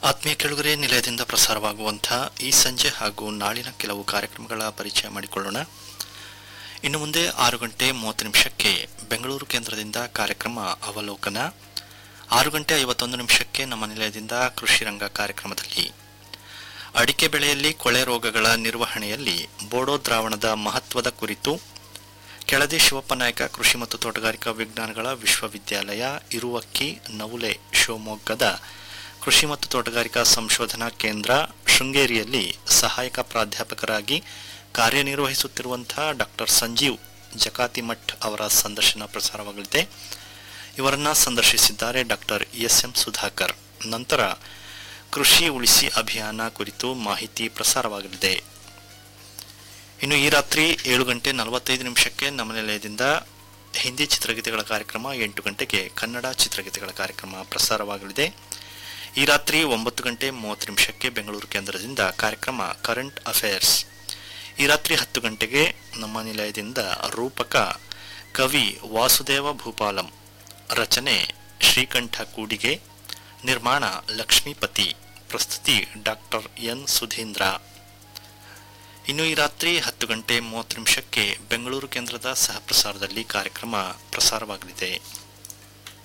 ಆತ್ಮೀಯ ಕೆಳಗರೆ ನಿಲಯದಿಂದ ಪ್ರಸಾರವಾಗುವಂಥ ಈ ಸಂಜೆ ಹಾಗೂ ನಾಳಿನ ಕೆಲವು ಕಾರ್ಯಕ್ರಮಗಳ ಪರಿಚಯ ಮಾಡಿಕೊಳ್ಳೋಣ ಇನ್ನು ಮುಂದೆ ಆರು ಗಂಟೆ ಮೂವತ್ತು ನಿಮಿಷಕ್ಕೆ ಬೆಂಗಳೂರು ಕೇಂದ್ರದಿಂದ ಕಾರ್ಯಕ್ರಮ ಅವಲೋಕನ ಆರು ಗಂಟೆ ಐವತ್ತೊಂದು ನಿಮಿಷಕ್ಕೆ ನಮ್ಮ ನಿಲಯದಿಂದ ಕೃಷಿ ರಂಗ ಕಾರ್ಯಕ್ರಮದಲ್ಲಿ ಅಡಿಕೆ ಬೆಳೆಯಲ್ಲಿ ಕೊಳೆ ರೋಗಗಳ ನಿರ್ವಹಣೆಯಲ್ಲಿ ಬೋಡೋ ದ್ರಾವಣದ ಮಹತ್ವದ ಕುರಿತು ಕೆಳದಿ ಶಿವಪ್ಪ ನಾಯಕ ಕೃಷಿ ಮತ್ತು ತೋಟಗಾರಿಕಾ ವಿಜ್ಞಾನಗಳ ವಿಶ್ವವಿದ್ಯಾಲಯ ಇರುವಕ್ಕಿ ನವುಲೆ ಶಿವಮೊಗ್ಗದ ಕೃಷಿ ಮತ್ತು ತೋಟಗಾರಿಕಾ ಸಂಶೋಧನಾ ಕೇಂದ್ರ ಶೃಂಗೇರಿಯಲ್ಲಿ ಸಹಾಯಕ ಪ್ರಾಧ್ಯಾಪಕರಾಗಿ ಕಾರ್ಯನಿರ್ವಹಿಸುತ್ತಿರುವಂತಹ ಡಾಕ್ಟರ್ ಸಂಜೀವ್ ಜಕಾತಿಮಠ್ ಅವರ ಸಂದರ್ಶನ ಪ್ರಸಾರವಾಗಲಿದೆ ಇವರನ್ನ ಸಂದರ್ಶಿಸಿದ್ದಾರೆ ಡಾಕ್ಟರ್ ಎಸ್ ಎಂ ಸುಧಾಕರ್ ನಂತರ ಕೃಷಿ ಉಳಿಸಿ ಅಭಿಯಾನ ಕುರಿತು ಮಾಹಿತಿ ಪ್ರಸಾರವಾಗಲಿದೆ ಇನ್ನು ಈ ರಾತ್ರಿ ಏಳು ಗಂಟೆ ನಲವತ್ತೈದು ನಿಮಿಷಕ್ಕೆ ನಮ್ಮ ನಿಲಯದಿಂದ ಹಿಂದಿ ಚಿತ್ರಗೀತೆಗಳ ಕಾರ್ಯಕ್ರಮ ಎಂಟು ಗಂಟೆಗೆ ಕನ್ನಡ ಚಿತ್ರಗೀತೆಗಳ ಕಾರ್ಯಕ್ರಮ ಪ್ರಸಾರವಾಗಲಿದೆ ಈ ರಾತ್ರಿ ಒಂಬತ್ತು ಗಂಟೆ ಮೂವತ್ತು ನಿಮಿಷಕ್ಕೆ ಬೆಂಗಳೂರು ಕೇಂದ್ರದಿಂದ ಕಾರ್ಯಕ್ರಮ ಕರೆಂಟ್ ಅಫೇರ್ಸ್ ಈ ರಾತ್ರಿ ಹತ್ತು ಗಂಟೆಗೆ ನಮ್ಮ ನಿಲಯದಿಂದ ರೂಪಕ ಕವಿ ವಾಸುದೇವ ಭೂಪಾಲಂ ರಚನೆ ಶ್ರೀಕಂಠ ಕೂಡಿಗೆ ನಿರ್ಮಾಣ ಲಕ್ಷ್ಮೀಪತಿ ಪ್ರಸ್ತುತಿ ಡಾಕ್ಟರ್ ಎನ್ ಸುಧೀಂದ್ರ ಇನ್ನು ಈ ರಾತ್ರಿ ಹತ್ತು ಗಂಟೆ ಮೂವತ್ತು ನಿಮಿಷಕ್ಕೆ ಬೆಂಗಳೂರು ಕೇಂದ್ರದ ಸಹ ಪ್ರಸಾರದಲ್ಲಿ ಕಾರ್ಯಕ್ರಮ ಪ್ರಸಾರವಾಗಲಿದೆ